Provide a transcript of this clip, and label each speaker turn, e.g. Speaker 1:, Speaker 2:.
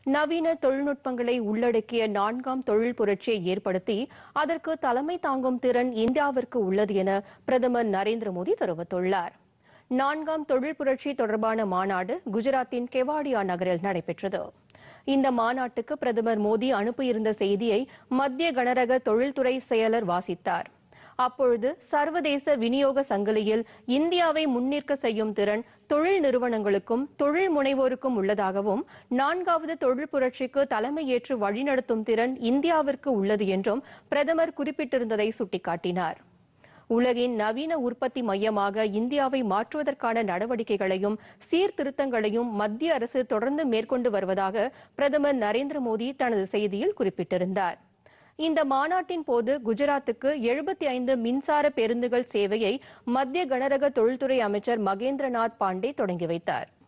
Speaker 1: நவீன தொழில்நுட்பங்களை உள்ளடக்கிய நான்காம் தொழில் புரட்சியை ஏற்படுத்தி அதற்கு தலைமை தாங்கும் திறன் இந்தியாவிற்கு உள்ளது என பிரதமர் நரேந்திர மோடி தெரிவித்துள்ளார் நான்காம் தொழில் புரட்சி தொடர்பான மாநாடு குஜராத்தின் கெவாடியா நகரில் நடைபெற்றது இந்த மாநாட்டுக்கு பிரதமர் மோடி அனுப்பியிருந்த செய்தியை மத்திய கனரக தொழில்துறை செயலர் வாசித்தார் அப்பொழுது சர்வதேச விநியோக சங்கிலியில் இந்தியாவை முன்னிற்க செய்யும் திறன் தொழில் நிறுவனங்களுக்கும் தொழில் முனைவோருக்கும் உள்ளதாகவும் நான்காவது தொழில் புரட்சிக்கு தலைமையேற்று வழிநடத்தும் திறன் இந்தியாவிற்கு உள்ளது என்றும் பிரதமர் குறிப்பிட்டிருந்ததை சுட்டிக்காட்டினார் உலகின் நவீன உற்பத்தி மையமாக இந்தியாவை மாற்றுவதற்கான நடவடிக்கைகளையும் சீர்திருத்தங்களையும் மத்திய அரசு தொடர்ந்து மேற்கொண்டு வருவதாக பிரதமர் நரேந்திர மோடி தனது செய்தியில் குறிப்பிட்டிருந்தார் இந்த மாநாட்டின் போது குஜராத்துக்கு எழுபத்தி ஐந்து மின்சார பேருந்துகள் சேவையை மத்திய கனரக தொழில்துறை அமைச்சர் மகேந்திரநாத் பாண்டே தொடங்கி வைத்தார்